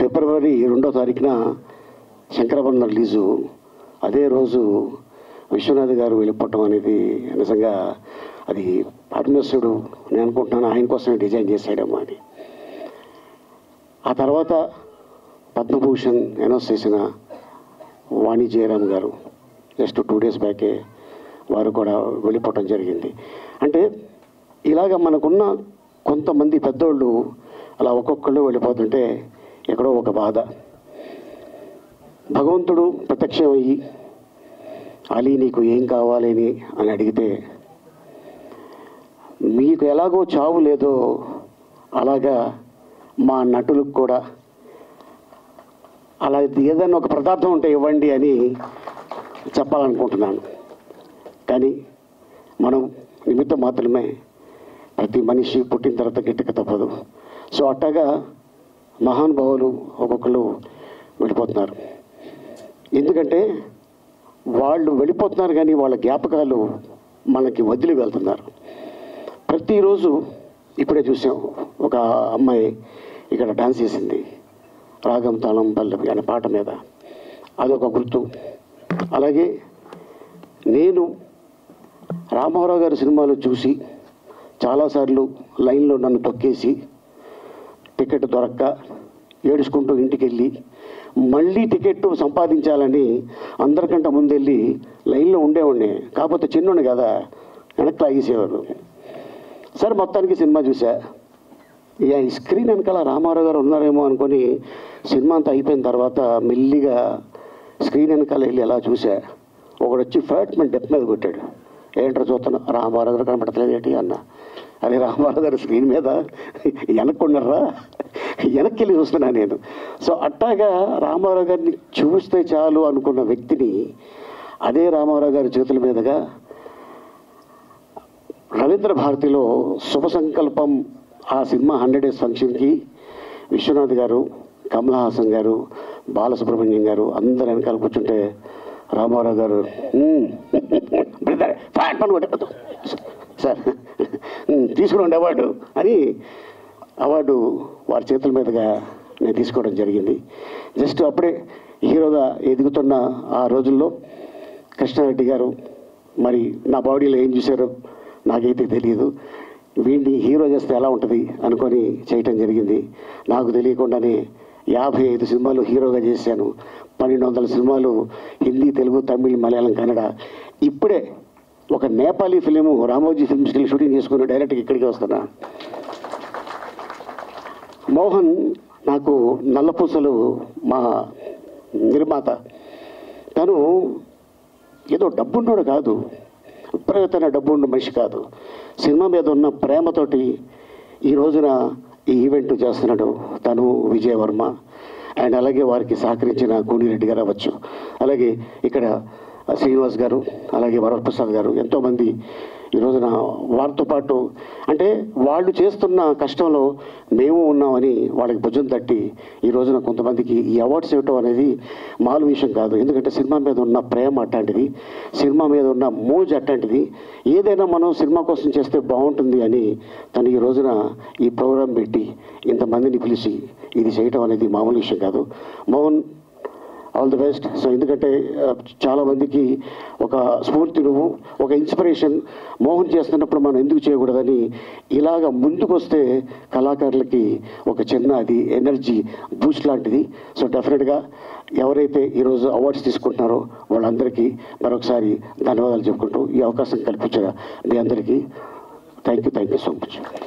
ఫిబ్రవరి రెండో తారీఖున శంకరభరణ రిలీజు అదే రోజు విశ్వనాథ్ గారు వెళ్ళిపోవటం అనేది నిజంగా అది పరమేశ్వరుడు నేను అనుకుంటున్నాను ఆయన కోసమే డిజైన్ చేశాడేమో అని ఆ తర్వాత పద్మభూషణ్ అనౌన్స్ చేసిన వాణి జయరామ్ గారు జస్ట్ టూ డేస్ బ్యాకే వారు కూడా వెళ్ళిపోవటం జరిగింది అంటే ఇలాగ మనకున్న కొంతమంది పెద్దోళ్ళు అలా ఒక్కొక్కళ్ళు వెళ్ళిపోతుంటే ఎక్కడో ఒక బాధ భగవంతుడు ప్రత్యక్షం అయ్యి అలీ నీకు ఏం కావాలని అని అడిగితే మీకు ఎలాగో చావు లేదో అలాగా మా నటులకు కూడా అలా ఏదైనా ఒక పదార్థం ఉంటే ఇవ్వండి అని చెప్పాలనుకుంటున్నాను కానీ మనం నిమిత్తం మాత్రమే ప్రతి మనిషి పుట్టిన తర్వాత గిట్టక తప్పదు సో అట్టగా మహానుభావులు ఒక్కొక్కరు వెళ్ళిపోతున్నారు ఎందుకంటే వాళ్ళు వెళ్ళిపోతున్నారు కానీ వాళ్ళ జ్ఞాపకాలు మనకి వదిలి వెళ్తున్నారు ప్రతిరోజు ఇప్పుడే చూసాం ఒక అమ్మాయి ఇక్కడ డాన్స్ చేసింది రాగం తాళం పల్లవి అనే పాట మీద అదొక గుర్తు అలాగే నేను రామారావు గారి సినిమాలు చూసి చాలాసార్లు లైన్లో నన్ను తొక్కేసి టికెట్ దొరక్క ఏడుచుకుంటూ ఇంటికి వెళ్ళి మళ్ళీ టికెట్ సంపాదించాలని అందరికంటే ముందెళ్ళి లైన్లో ఉండేవాడిని కాకపోతే చిన్నోడిని కదా వెనక్కి లాగేసేవారు సరే మొత్తానికి సినిమా చూసా ఇక ఈ స్క్రీన్ వెనకాల రామారావు గారు ఉన్నారేమో అనుకొని సినిమా అంతా అయిపోయిన తర్వాత మెల్లిగా స్క్రీన్ వెనకాల వెళ్ళి ఎలా చూసా ఒకడు వచ్చి ఫైట్ మన డెప్ మీద కొట్టాడు ఏంటో చూస్తున్నా రామారావు గారు కనపడతలేదు ఏంటి అన్న అదే రామారావు గారు స్క్రీన్ మీద వెనక్కున్నారా వెనక్కి వెళ్ళి చూస్తున్నా నేను సో అట్టాగా రామారావు గారిని చూస్తే చాలు అనుకున్న వ్యక్తిని అదే రామారావు గారి చేతుల మీదుగా రవీంద్ర భారతిలో శుభ సంకల్పం ఆ సినిమా హండ్రెడ్ డేస్ ఫంక్షన్కి విశ్వనాథ్ గారు కమల్ హాసన్ గారు బాలసుబ్రహ్మణ్యం గారు అందరు వెనకాల కూర్చుంటే రామారావు గారు "మ్మ్, బ్రదర్ ఫ్యాట్ పని కొట్టదు సార్ "మ్మ్, తీసుకోండి అవార్డు అని అవార్డు వారి చేతుల మీదుగా నేను తీసుకోవడం జరిగింది జస్ట్ అప్పుడే హీరోగా ఎదుగుతున్న ఆ రోజుల్లో కృష్ణారెడ్డి గారు మరి నా బాడీలో ఏం చూశారో నాకైతే తెలియదు వీడిని హీరో చేస్తే ఎలా ఉంటుంది అనుకొని చేయటం జరిగింది నాకు తెలియకుండానే యాభై ఐదు సినిమాలు హీరోగా చేశాను పన్నెండు వందల సినిమాలు హిందీ తెలుగు తమిళ్ మలయాళం కన్నడ ఇప్పుడే ఒక నేపాలీ ఫిలిము రామోజీ ఫిల్మ్స్కి వెళ్ళి షూటింగ్ చేసుకుని డైరెక్ట్గా ఇక్కడికి వస్తున్నా మోహన్ నాకు నల్లపూసలు మా నిర్మాత తను ఏదో డబ్బున్నోడు కాదు విపరీతమైన డబ్బు ఉన్న మనిషి కాదు సినిమా మీద ఉన్న ప్రేమతోటి ఈ రోజున ఈ ఈవెంట్ చేస్తున్నాడు తను విజయవర్మ అండ్ అలాగే వారికి సహకరించిన కోనిరెడ్డి గారు అవ్వచ్చు అలాగే ఇక్కడ శ్రీనివాస్ గారు అలాగే వరప్రసాద్ గారు ఎంతోమంది ఈ రోజున వారితో పాటు అంటే వాళ్ళు చేస్తున్న కష్టంలో మేము ఉన్నామని వాళ్ళకి భుజం తట్టి ఈ రోజున కొంతమందికి ఈ అవార్డ్స్ ఇవ్వటం అనేది మామూలు విషయం కాదు ఎందుకంటే సినిమా మీద ఉన్న ప్రేమ అట్లాంటిది సినిమా మీద ఉన్న మోజ్ అట్లాంటిది ఏదైనా మనం సినిమా కోసం చేస్తే బాగుంటుంది అని తను ఈ రోజున ఈ ప్రోగ్రాం పెట్టి ఇంతమందిని పిలిచి ఇది చేయటం అనేది మామూలు విషయం కాదు Mohan all the best so ఎందుకంటే ఆ, చాలా మందికి ఒక స్ఫూర్తి నువ్వు ఒక ఇన్స్పిరేషన్ మోహన్ చేస్తున్నప్పుడు మనం ఎందుకు చేయకూడదని ఇలాగ ముందుకు వస్తే కళాకారులకి ఒక చిన్న అది ఎనర్జీ బూస్ట్ లాంటిది సో డెఫినెట్గా ఎవరైతే ఈరోజు అవార్డ్స్ తీసుకుంటున్నారో వాళ్ళందరికీ మరొకసారి ధన్యవాదాలు చెప్పుకుంటూ ఈ అవకాశం కల్పించిన మీ అందరికీ thank you thank you so much